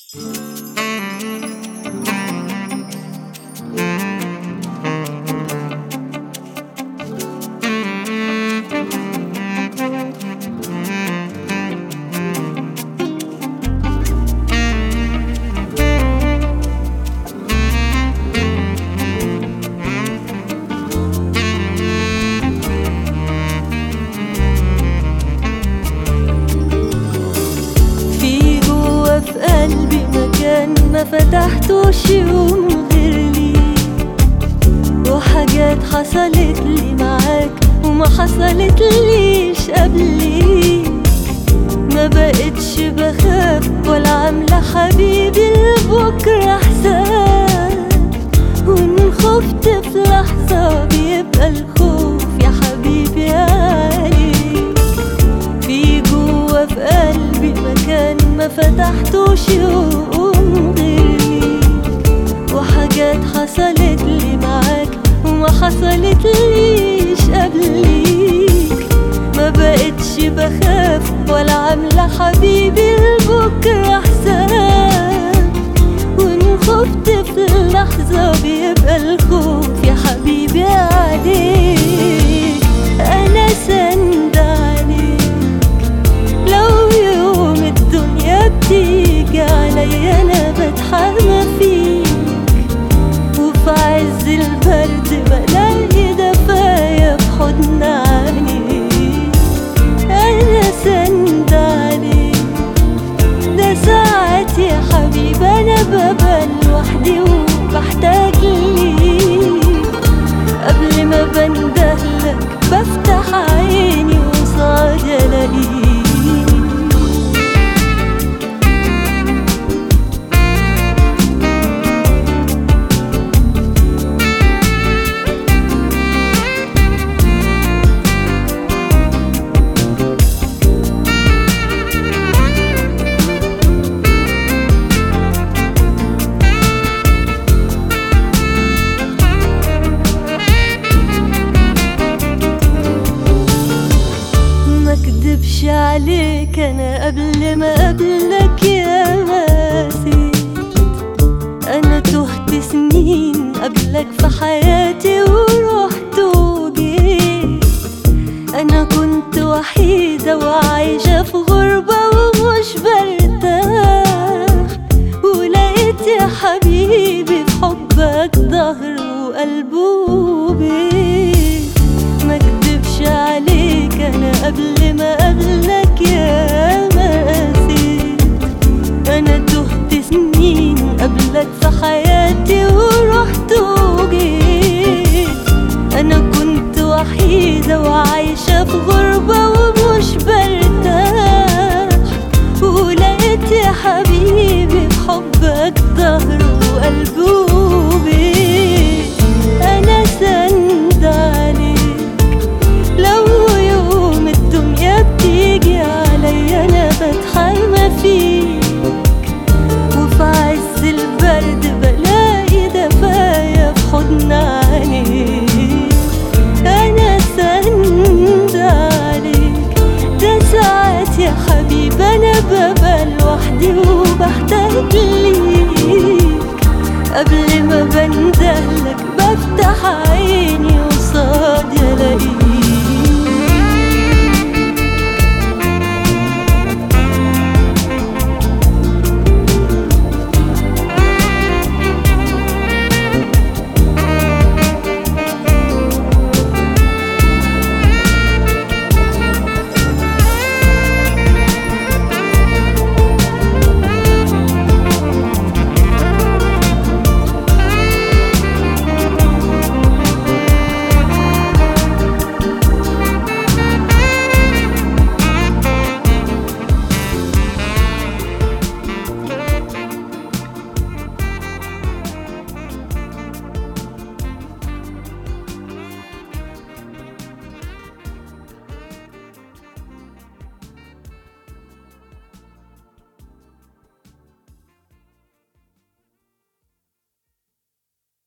في جوا في قلبي مكان ما فتحتوش يوم غير ليك وحاجات حصلت لي معاك وما حصلت ليش قبليك ما بقتش بخاف ولا عاملة حبيبي لبكرة حساب وإن خفت في لحظة بيبقى الخوف يا حبيبي عليك في جوا في قلبي مكان ما فتحتوش يوم غير ليك وحاجات حصلت لي معاك وما حصلت ليش قبليك ما بقتش بخاف ولا عاملة حبيبي لبكرة حساب وإن خفت في اللحظة بيبقى الخوف يا حبيبي عليك أنا سند عليك لو يوم الدنيا بتيجي عليا أنا بتحمى فيك وفي عز البرد بلاقي دفايا في حضن عينيك أنا سند عليك ده ساعات يا حبيبي أنا ببقى لوحدي وبحتاج ليك قبل ما بندهلك بفتح عيني وصعد ألاقيك ما اكدبش عليك انا قبل ما اقابلك يا ماسي انا تهت سنين قبلك في حياتي ورحت وجيت انا كنت وحيدة وعايشة في غربة ومش برتاح ولقيت يا حبيبي في حبك ظهر وقلب وبيت ما اكدبش عليك انا قبل ما اقابلك يا ماسيت انا تهت سنين قبلك في حياتي ورحت وجيت انا كنت وحيدة وعايشة في غربة ومش برتاح ولقيت يا حبيبي في حبك ظهر وقلب وبيت انا سند عليك لو يوم الدنيا بتيجي عليا انا بتحمى فيك وفي عز البرد بلاقي دفايا في حضن عينيك انا سند عليك ده ساعات يا حبيبي انا ببقى لوحدي وبحتاج ليك قبل ما بندهلك بفتح عيني